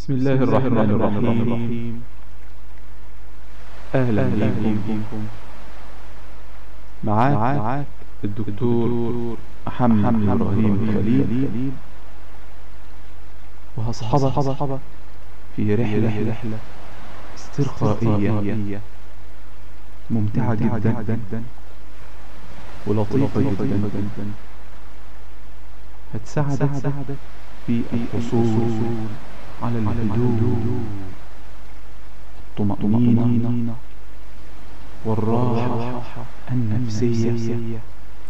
بسم الله الرحمن الرحيم أهلا بكم معاك الدكتور محمد إبراهيم خليل وهصحبك في رحلة استرخائية ممتعة جدا ولطيفة جدا هتساعدك في الحصول على الهدوء الطمأنينة والراحة النفسية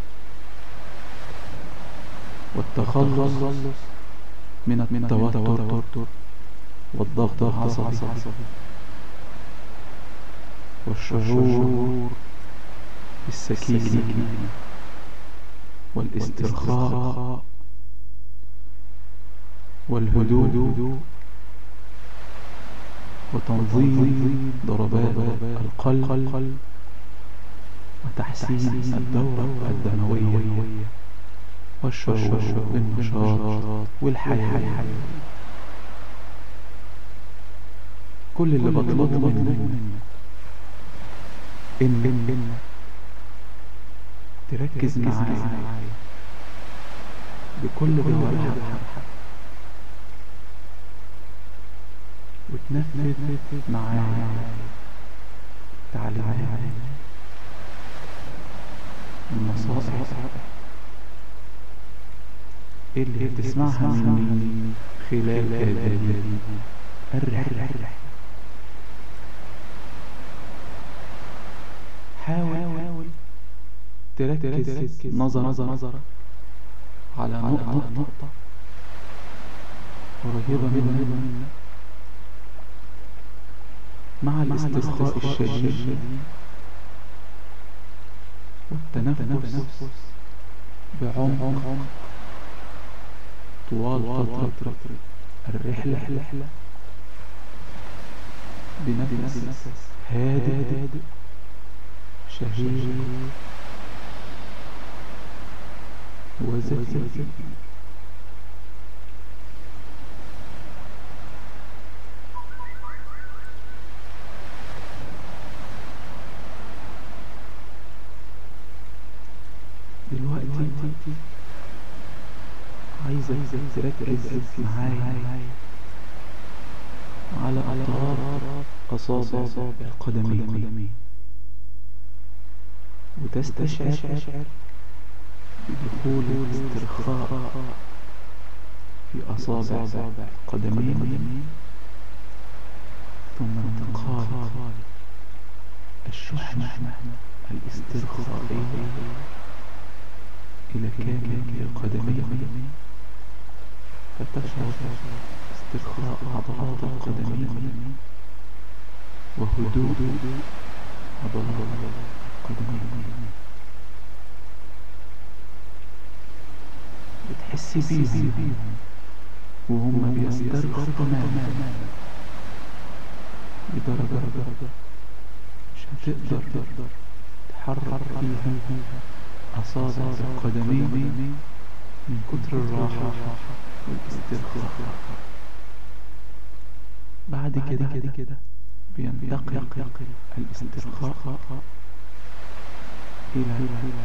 والتخلص من التوتر والضغط العصبي والشعور بالسكينة والاسترخاء والهدوء وتنظيم ضربات القلب وتحسين الدورة الدموية والشعور بالنشاط والحياة كل اللي بطلبه منك إن تركز معايا بكل جوارحك وتنفذ معايا تعليمات النصائح اللي بتسمعها مني خلال هذه الرحلة حاول تركز نظر على نقطة نقطة قريبة منك مع الاسترخاء الشديد والتنفس بعمق طوال فترة الرحلة بنفس هادئ شهيق وزفير دلوقتي عايزك تركز معايا على أطراف أصابع القدمين وتستشعر بدخول الاسترخاء في أصابع القدمين ثم انتقال الشحنة الاسترخائية إلى كامل القدمين فتشعر استرخاء عضلات القدمين وهدوء عضلات القدمين بتحس بيهم وهم بيسترخوا تماما بدرجة درجة مش هتقدر تحرك فيها أصابع القدمين من كتر الراحة والاسترخاء بعد كده كده بينتقل الاسترخاء إلى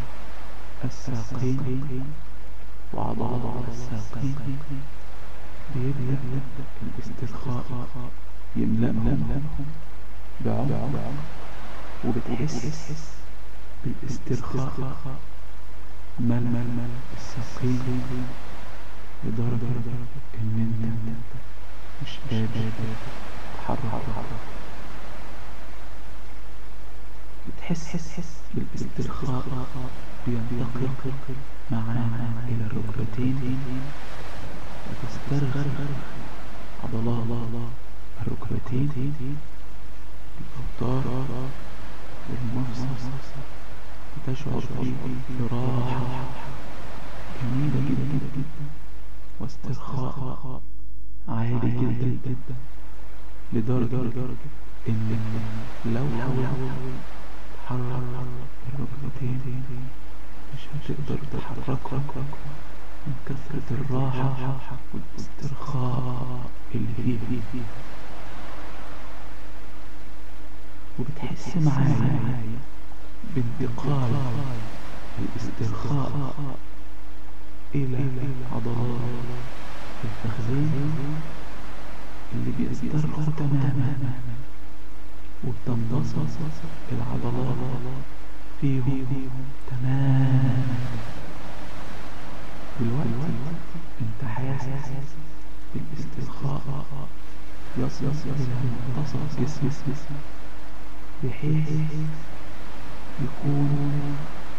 الساقين وعضلات الساقين بيبدأ الاسترخاء يملأهم بعمق وبتحس بالاسترخاء ململ الساقين لدرجة ان انت مش قادر تحرك بتحس بالاسترخاء بينتقل معانا الى الركبتين وتسترخي عضلات الركبتين الأوتار والمفصل تشعر فيه براحة جميلة جدا جدا واسترخاء عالي جدا جدا لدرجة ان لو حاولت تحرك الركبتين مش هتقدر تحركهم من كثرة الراحة والاسترخاء اللي فيه وبتحس معايا بانتقال الاسترخاء إلى عضلات الفخذين اللي بيسترخوا تماما وبتنبسط العضلات فيهم تماما دلوقتي انت حاسس بالاسترخاء يصل إلى منتصف جسمك بحيث يكون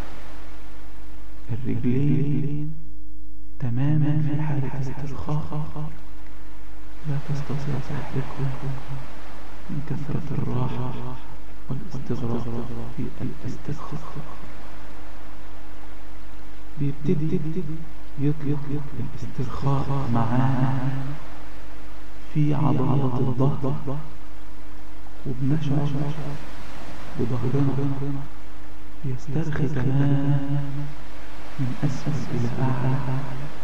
الرجلين تماما في حالة استرخاء لا تستطيع تحركهم من كثرة الراحة والاستغراق في الاسترخاء بيبتدي يطلق الاسترخاء معانا في عضلات الظهر وبنشعر بظهرنا يسترخي تماما من أسفل إلى أعلى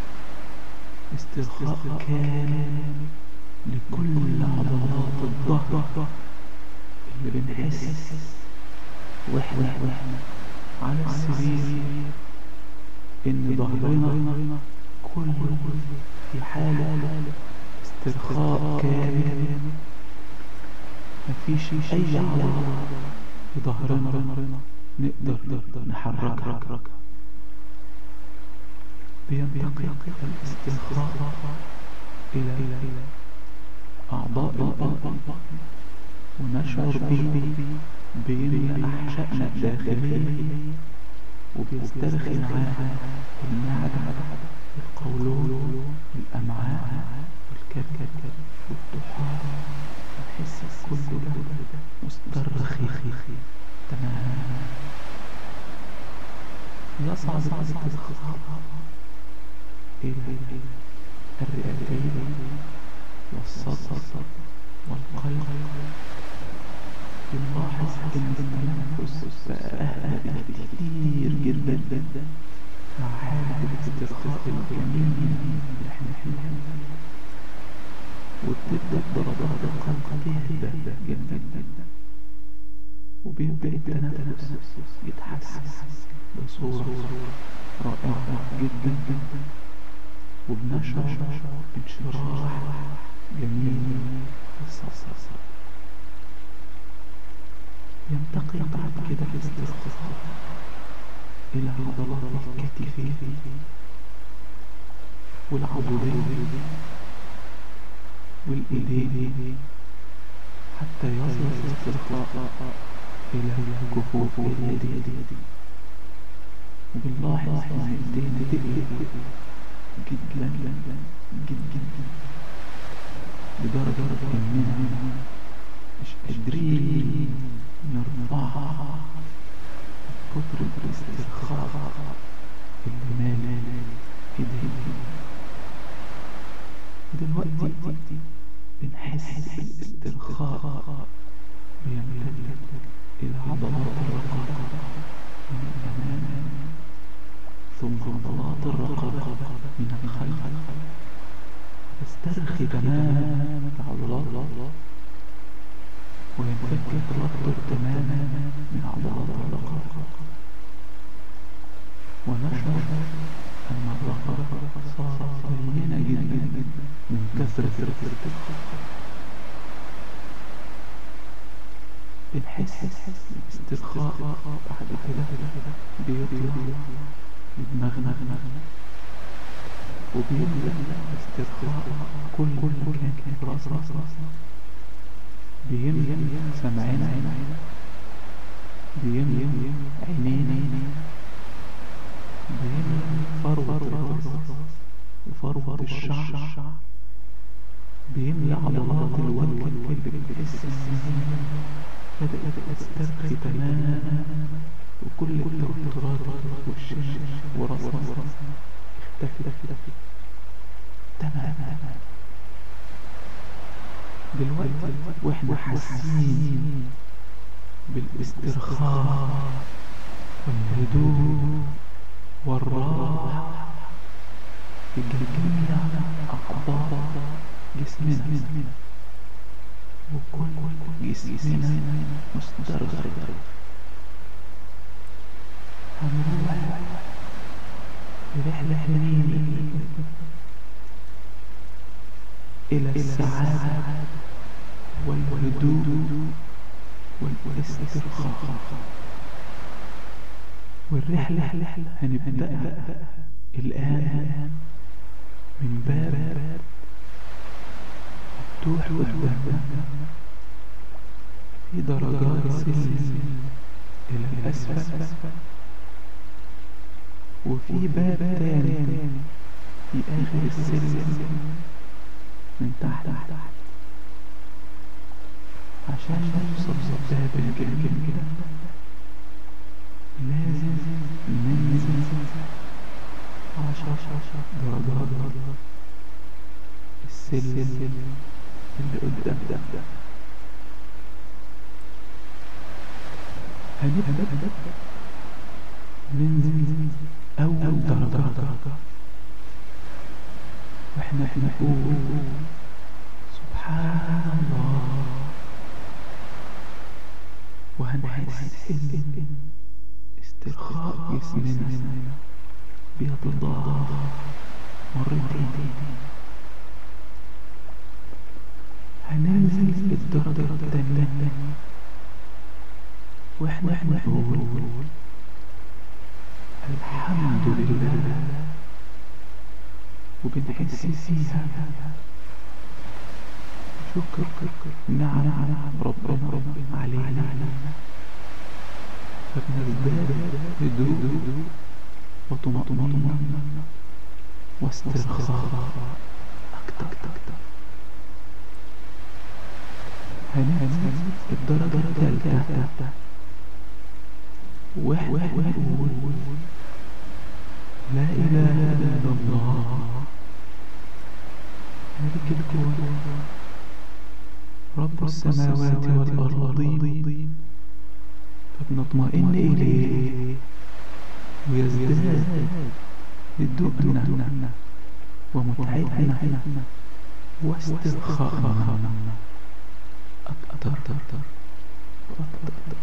استرخاء كامل لكل عضلات الظهر اللي بنحس واحنا على السرير ان ظهرنا كله في حالة استرخاء كامل مفيش اي عضلة في ظهرنا نقدر نحركها بينتقل الاسترخاء إلى أعضاء القلب ونشعر به بين أحشائنا الداخلية وبيسترخي معاها المعدة القولون الأمعاء والكبد والطحال نحس كل ده مسترخي تماما يصعد الاسترخاء إلى الرئتين والصدر والقلب بنلاحظ ان التنفس بقى اهدى بكتير جدا مع حالة الاسترخاء الجميل اللي احنا فيها وبتبدأ ضربات القلب تهدى جدا جدا وبيبدأ التنفس يتحسن بصورة رائعة جدا جدا وبنشعر بانشراح جميل في الصدر ينتقل بعد كده الاسترخاء إلى عضلات الكتفين والعضدين والإيدين حتى يصل الاسترخاء إلى كفوف اليدين وبنلاحظ ان ايدينا تقلق جدا جدا جدا لدرجة اننا مش قادرين نرفعها كتر الاسترخاء اللي مال ايدينا دلوقتي بنحس بالاسترخاء بيمتد الى عضلات الرقبة من الامام ثم عضلات الرقبة من الخلف تسترخي تماما العضلات وينفك التوتر تماما من عضلات الرقبة ونشعر أن الرقبة صارت لينة جدا من كثرة الارتخاء بنحس باسترخاء بعد كده بيطلع لدماغنا وبيبدأ استرخاء كل مكان في راس راسنا بيملى سمعنا بيملى عينينا بيملى فروة الراس وفروة الشعر بيملى عضلات الوجه اللي بتحس ان بدأت تسترخي تماما وكل التوترات والشمس وراسنا اختفت تماما دلوقتي واحنا حاسين بالاسترخاء والهدوء والراحة في جميع أعضاء جسمنا وكل جسمنا مسترخي هنروح برحلة مين إلى السعادة والهدوء والاسترخاء والرحلة هنبدأها الآن من باب مفتوح قدامنا في درجات سلم إلى الأسفل وفي باب تاني في آخر السلم من تحت عشان نوصل للباب الجميل كده لازم ننزل عشر درجات السلم اللي قدام ده هنبدأ ننزل أول درجة واحنا نقول سبحان الله وهنحس إن استرخاء جسمنا بيتضاعف مرتين هننزل الدرجة الثانية واحنا نقول الحمد لله وبنحس فيها شكر نعم ربنا علينا فبنزداد هدوء وطمأنينة واسترخاء أكتر هننزل الدرجة الثالثة واحنا نقول لا إله إلا الله ملك الكون رب السماوات والأرضين فبنطمئن إليه ويزداد هدوءنا ومتعتنا واسترخاءنا أكتر وأكتر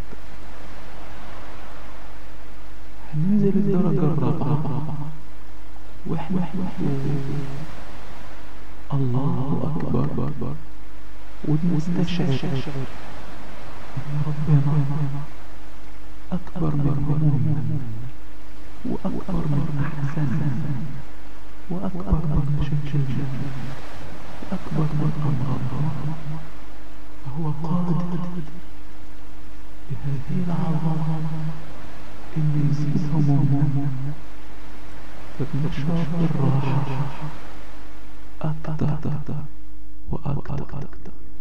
هننزل الدرجة الرابعة واحنا نقول الله أكبر ونستشعر إن ربنا أكبر من همومنا وأكبر من أحزاننا وأكبر من مشاكلنا وأكبر من أمراضنا فهو قادر بهذه العظمة إن يزيد همومنا فبنشعر بالراحة أكتر وأكتر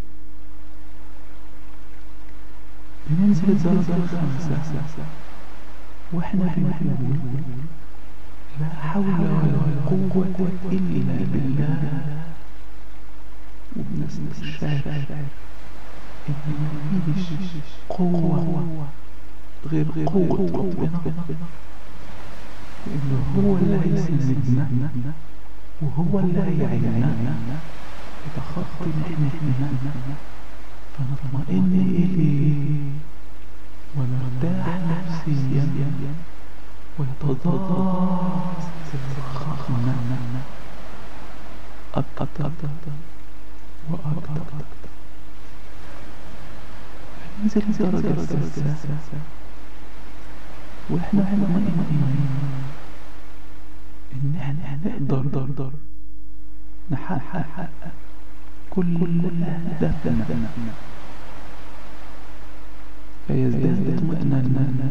بننزل الدرجة الخامسة واحنا بنقول لا حول ولا قوة إلا بالله وبنستشعر إن مفيش قوة غير قوة ربنا وإنه هو اللي هيسندنا وهو اللي هيعيننا يتخطي محنتنا فنطمئن إليه ونرتاح نفسيا ويتضاعف استرخاءنا أكتر وأكتر ننزل الدرجة السادسة واحنا مطمئنين ان احنا نقدر نحقق كل اهدافنا فيزداد اطمئناننا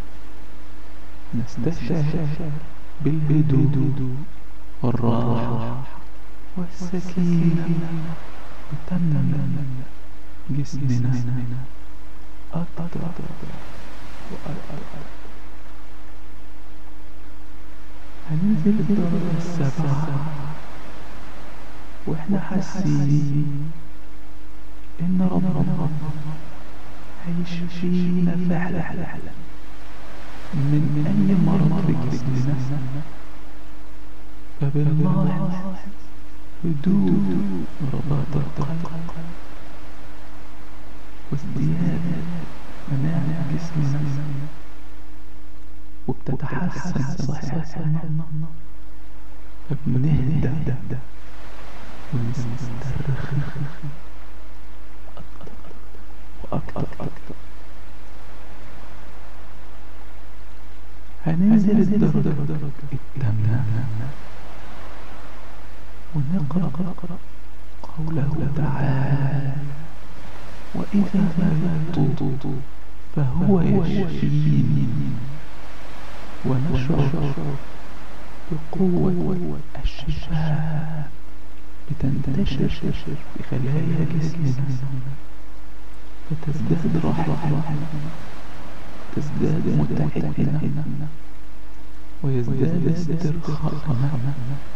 نستشعر بالهدوء والراحة والسكينة بتملأ جسمنا أكتر وأكتر هننزل الدرجة السابعة واحنا حاسين ان ربنا هيشفينا فعلا من اي مرض في جسمنا فبنلاحظ هدوء نبضات القلب وازدياد مناعة جسمنا وبتتحسن صحتنا فبنهدى ونسترخي أكتر وأكتر هننزل الدرجة التامنة ونقرأ قوله تعالى وإذا مرضت فهو يشفيني ونشعر بقوة الشفاء بتنتشر في خلايا جسمنا فتزداد راحتنا تزداد متعتنا ويزداد استرخاءنا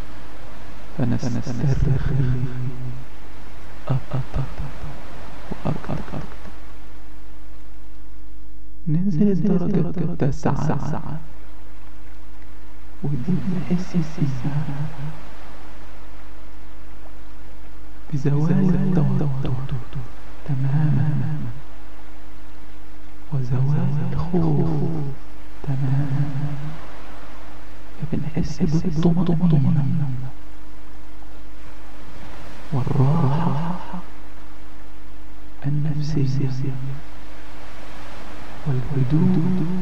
فنسترخي أكتر وأكتر ننزل الدرجة التاسعة ودي نحس فيها بزوال التوتر تماما وزوال الخوف تماما فبنحس بالطمأنينة والراحة النفسية والهدوء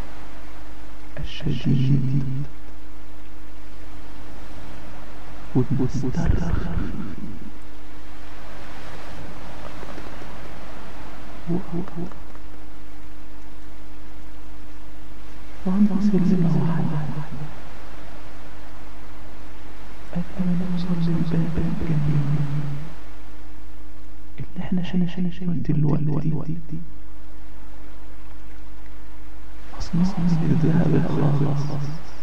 الشديد والمسترخي وعند سلمة واحدة قبل ما نوصل للباب الجميل اللي احنا شايفين دلوقتي مصنوع من الذهب الخالص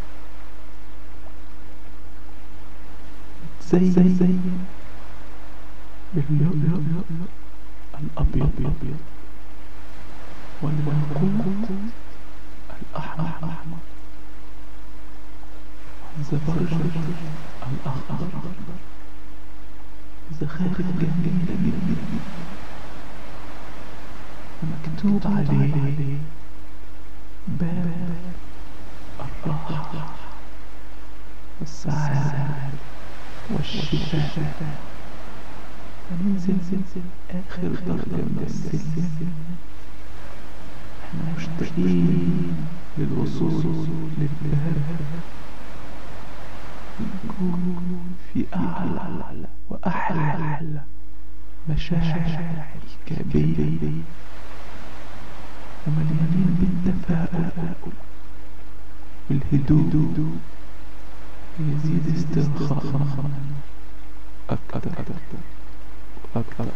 زي زي باللؤلؤ الأبيض والمنقوط الأحمر والزبرجد الأخضر زخارف جميلة جدا ومكتوب عليه باب الراحة والسعادة والشفاء فننزل آخر درجة من السلم احنا مشتاقين للوصول للباب نكون في أعلى وأحلى مشاعر إيجابية ومليانين بالتفاؤل والهدوء يزيد استرخاءنا أكتر أكتر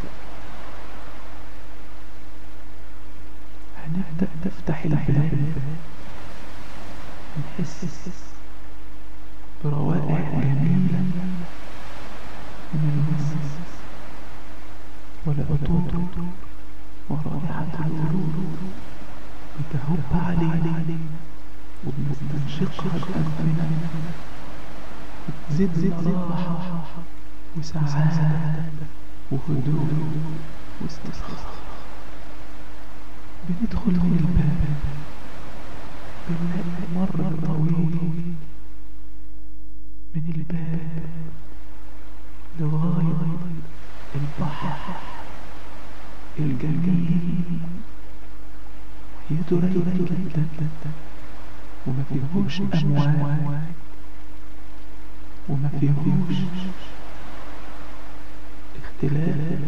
هنبدأ نفتح الباب نحس بروائح جميلة من المسك والعطور ورائحة الورود بتهب علينا وبنستنشقها بأنفنا بتزيد راحة وسعادة وهدوء واسترخاء بندخل من الباب بنلاقي ممر طويل من الباب لغاية البحر الجميل يدري جدا وما فيهوش أمواج وما فيهوش اختلاف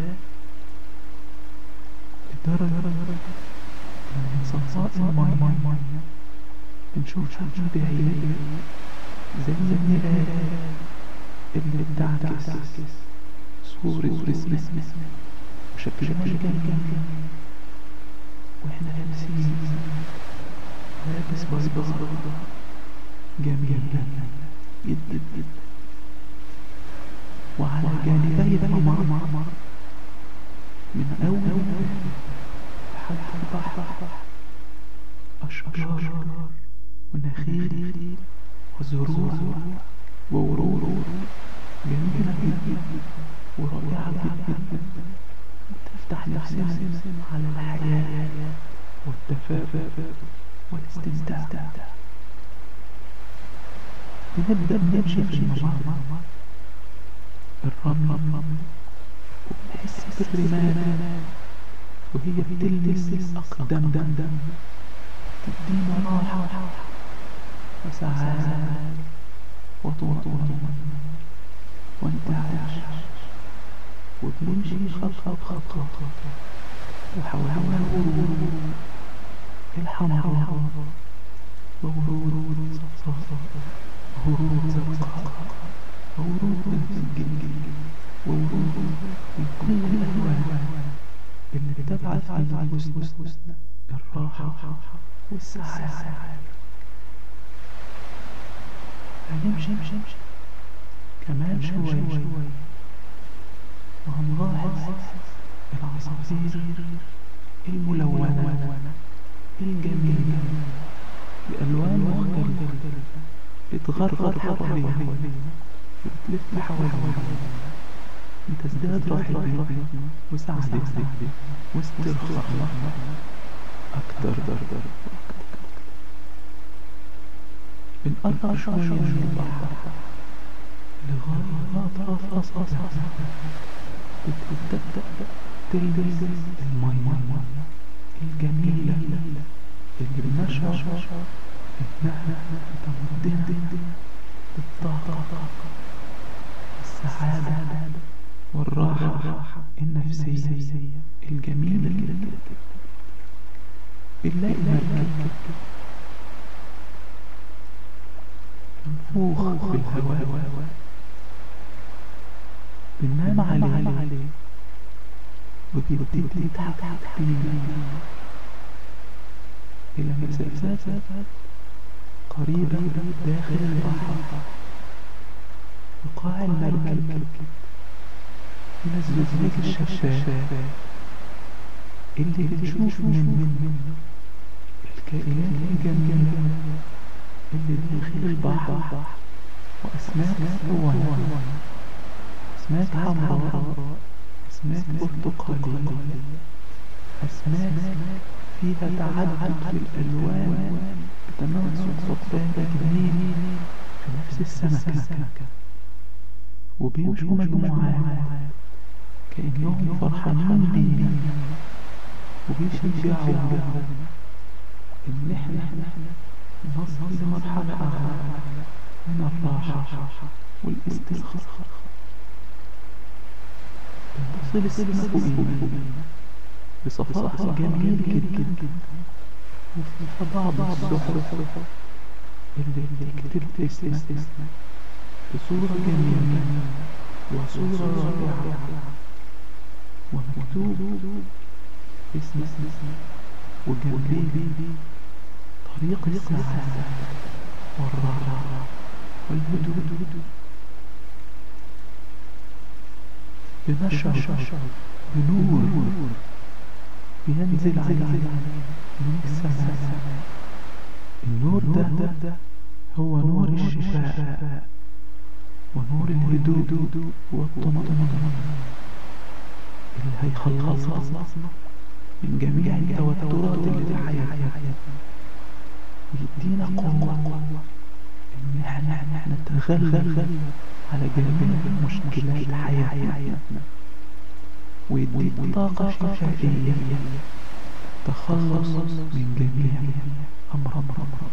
لدرجة من صفاء المية بنشوف من بعيد زي المرآة اللي بتعكس صورة جسمنا وشكلنا الجميل واحنا لابسين لابس بيضاء جميل جدا جدا وعلى جانبي القمر من أول لحد البحر أشجار ونخيل وزروع وورود جميلة جدا ورائعة جدا تفتح نفسنا على الحياة والتفاؤل والاستمتاع بنبدأ نمشي في الممر الرمل ونحس بالرمال وهي بتلمس أقدام تدينا راحة وسعادة وطمأنينة وانتعاش وبنمشي خطوة بخطوة وحولنا الورود الحمراء وورود صفراء ورود زرقاء وورود بنفسجي وورود من كل الألوان اللي بتبعث في نفوسنا الراحة والسعادة هنمشي كمان شوي وهنلاحظ العصافير الملونة الجميلة بألوان مختلفة بتغرغر حوالينا وبتلف حوالينا لتزداد راحتنا وسعادتنا واسترخاءنا أكتر درجة بنقرب شوية من البحر لغاية أطراف أصابعنا بتبدأ تلمس المية الجميلة اللي بنشعر إنها تمدنا بالطاقة السعادة والراحة النفسية الجميلة بنلاقي مركب منفوخ بالهواء بننام عليه وبيبتدي يتحرك بينا إلى مسافات قريبة داخل البحر وقاع المركب من الزجاج الشفاف اللي بنشوف من منه الكائنات الجميلة اللي داخل البحر وأسماك ملونة أسماك حمراء أسماك برتقالية أسماك فيها تعدد في الألوان بتناسق صفات جميل في نفس السمكة وبيمشوا مجموعات كأنهم فرحانين بينا وبيشجعونا إن إحنا نصل لمرحلة من الراحة والاسترخاء تصل السماء فوقينا بصفاء جميل جدا وفي بعض الزحف اللي بتكتب اسمك بصورة جميلة وصورة رائعة ومكتوب اسم وجنبيه طريق السعادة والراحة والهدوء بنشعر بنور بينزل علينا من السماء النور ده هو نور الشفاء ونور الهدوء والطمأنينة اللي هيخلصنا من جميع التوترات اللي في حياتنا ويدينا قوة إن احنا نتغلب على جميع مشكلات حياتنا ويدينا طاقة شفائية تخلص من جميع أمراضنا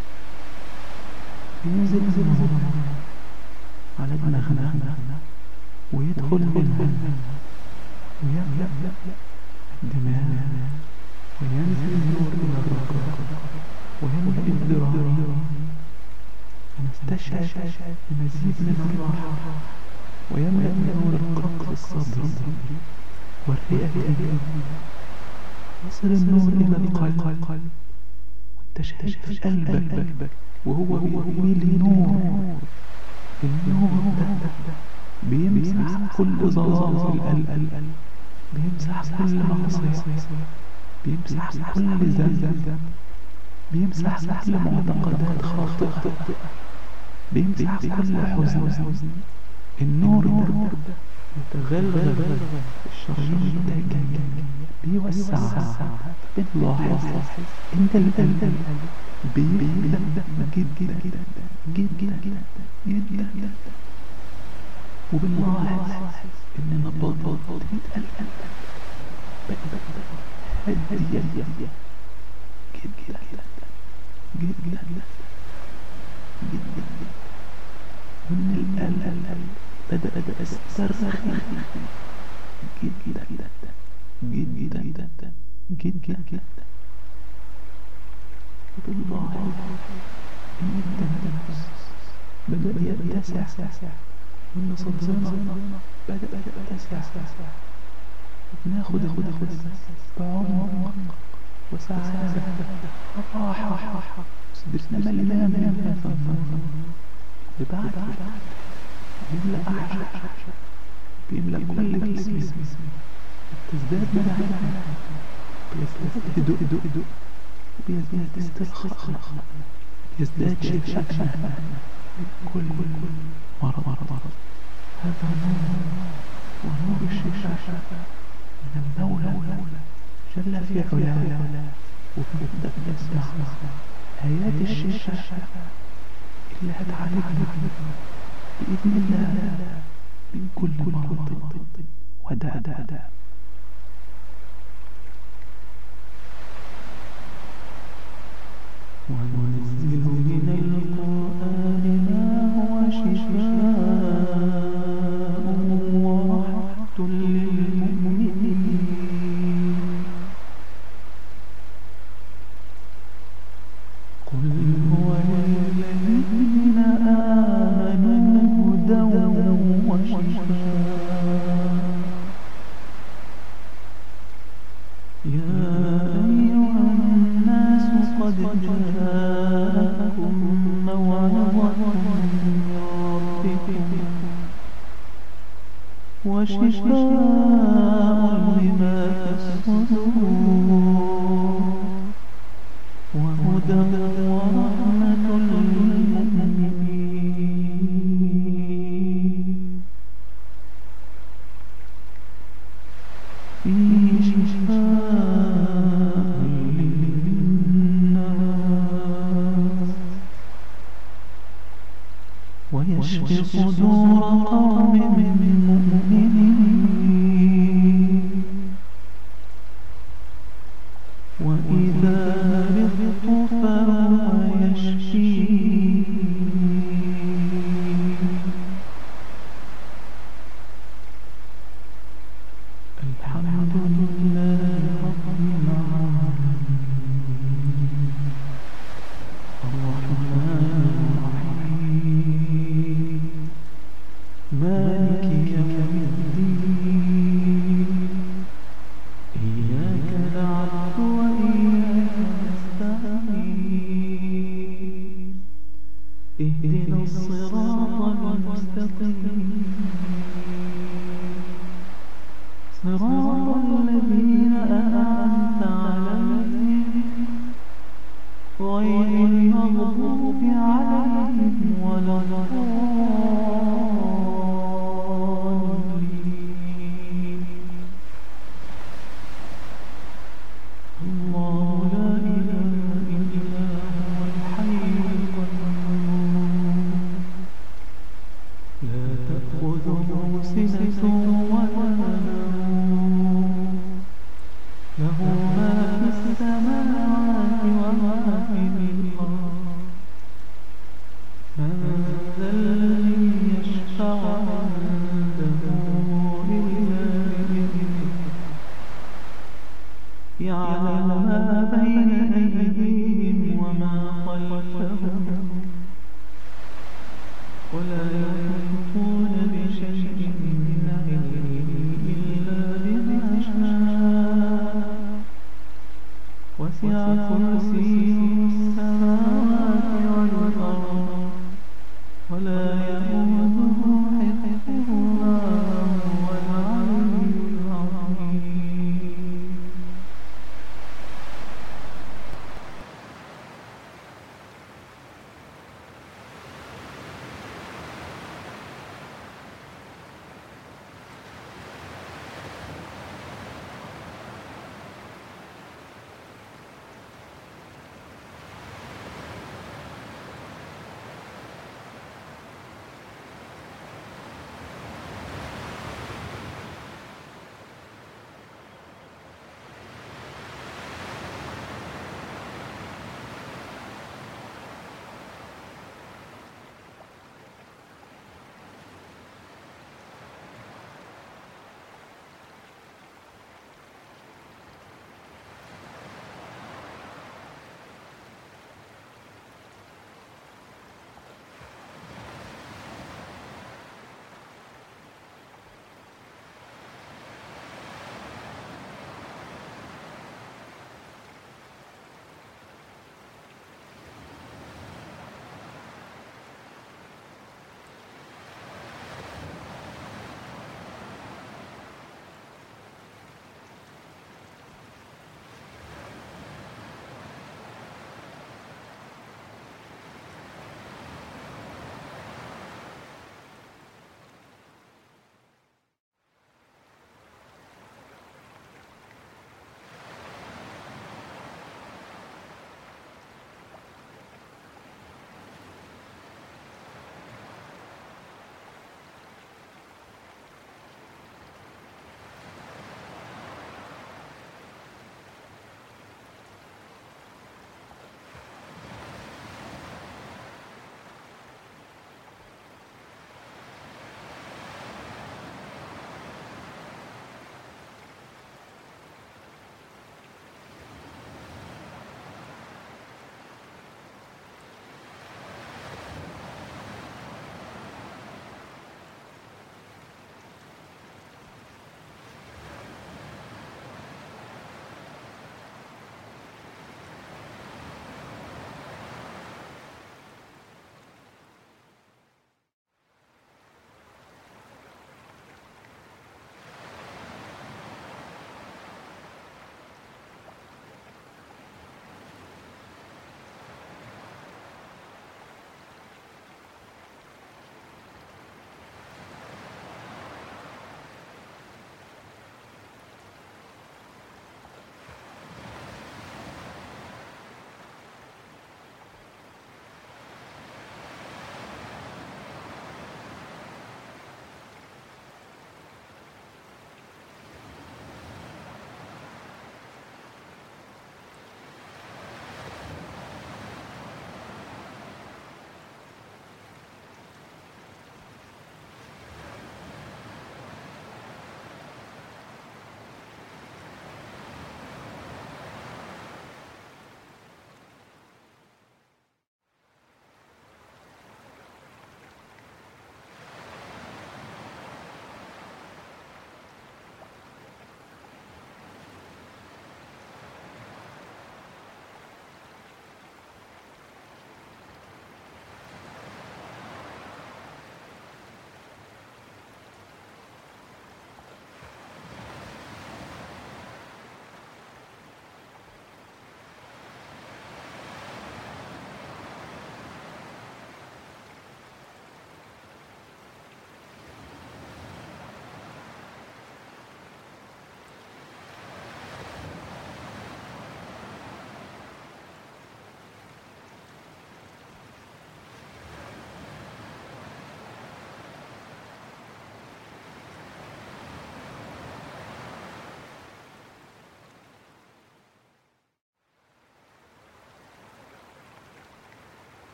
ينزل النور على دماغنا ويدخل منها ويملأ الدماغ وينزل النور إلى الركبة ويملأ الذراع ونستشعر بمزيد من الراحة ويملأ نور القلب الصدر والرئة يصل النور إلى القلب وانت شايف قلبك وهو بيميل النور النور ده بيمسح كل ظلام في القلب بيمسح كل معصية بيمسح كل ذنب بيمسح كل معتقدات خاطئة بيمسح كل حزن النور ده يتغلغل الشرايين ده بيوسع بنلاحظ ان القلب بيبدأ جدا جدا جدا جدا وبنلاحظ ان نبضات القلب بقت هادية جدا جدا جدا جدا وان القلب بدأ يسترخي جدا جدا جدا جدا جدا وبالله إن التنفس بدأ يتسع وإن صدرنا بدأ يتسع ناخد خد بعمق وسعادة راحة صدرنا مليان من ببعد بيملأ أحشاء بيملأ كل جسمي تزداد منها بيزداد هدوء هدوء هدوء بيزداد استرخاء يزداد شفاء كل مرض مرض هذا نور ونور الشفاء من المولى جل في علاه وبنبدأ نسمع آيات الشفاء اللي هتعالجنا بإذن الله من كل مرض وداء وننزل من القرآن ما هو شفاء ورحمة للمؤمنين قل هو للذين آمنوا هدى وشفاء يا أيها الناس قد جاءكم موعظة من ربكم وشفاء لما في الصدور وهدى ورحمة للمؤمنين فيه شفاء للناس ويشفي صدور قوم مؤمنين وإذا مرضت فهو يشفين الحمد لله رب العالمين الرحمن الرحيم مالك يوم الدين إياك نعبد وإياك نستعين اهدنا الصراط المستقيم صراط الذين أنعمت عليهم غير المغضوب عليهم ولا الضالين الله لا إله إلا هو الحي القيوم لا تأخذه سنة ولا نوم له ما في السماوات وما في الأرض من ذا الذي يشفع عنده إلا بإذنه يعلم